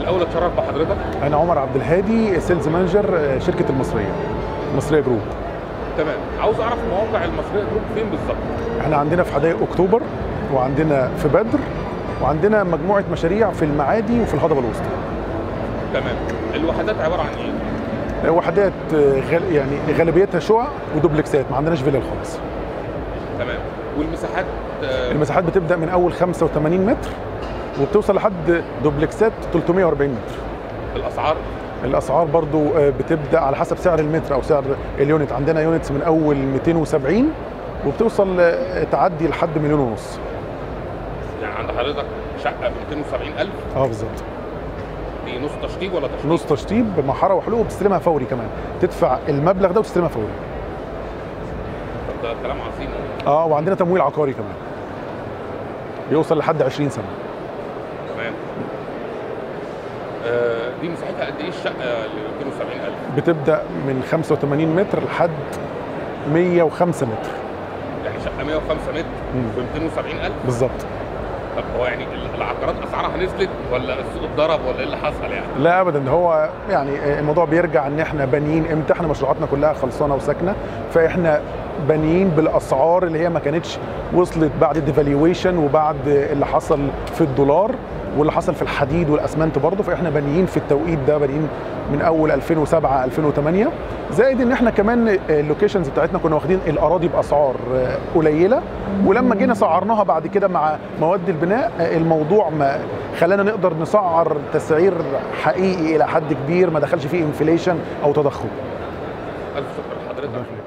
الاول اتشرف بحضرتك انا عمر عبد الهادي سيلز مانجر آه، شركه المصريه المصريه جروب تمام عاوز اعرف مواقع المصريه جروب فين بالظبط احنا عندنا في حدائق اكتوبر وعندنا في بدر وعندنا مجموعه مشاريع في المعادي وفي الهضبه الوسطى تمام الوحدات عباره عن ايه آه، وحدات آه، غال يعني غالبيتها شقق ودوبلكسات ما عندناش فيلل خالص تمام والمساحات آه، المساحات بتبدا من اول 85 متر وبتوصل لحد دوبلكسات 340 متر الاسعار الاسعار برضو آه، بتبدا على حسب سعر المتر او سعر اليونت عندنا يونتس من اول 270 وبتوصل آه، تعدي لحد مليون ونص يعني عند حضرتك شقه ب 270000 اه بالظبط دي نص تشطيب ولا تشطيب نص تشطيب بمحاره وحلو وبتستلمها فوري كمان تدفع المبلغ ده وتستلمها فوري طب ده كلام عظيم اه وعندنا تمويل عقاري كمان بيوصل لحد 20 سنه تمام آه، دي مساحتها قد ايه الشقه ل 270000 بتبدا من 85 متر لحد 105 متر يعني شقه 105 متر مم. ب 270000 بالظبط طب هو يعني العقارات اسعارها نزلت ولا السوق اتضرب ولا ايه اللي حصل يعني؟ لا ابدا هو يعني الموضوع بيرجع ان احنا بانيين امتى احنا مشروعاتنا كلها خلصانه وساكنه فاحنا بانيين بالاسعار اللي هي ما كانتش وصلت بعد الديفالويشن وبعد اللي حصل في الدولار واللي حصل في الحديد والاسمنت برضه فاحنا بانيين في التوقيت ده بانيين من اول 2007 2008 زائد ان احنا كمان اللوكيشنز بتاعتنا كنا واخدين الاراضي باسعار قليله ولما جينا سعرناها بعد كده مع مواد البناء الموضوع ما خلانا نقدر نسعر تسعير حقيقي الى حد كبير ما دخلش فيه انفليشن او تضخم الف شكر لحضرتك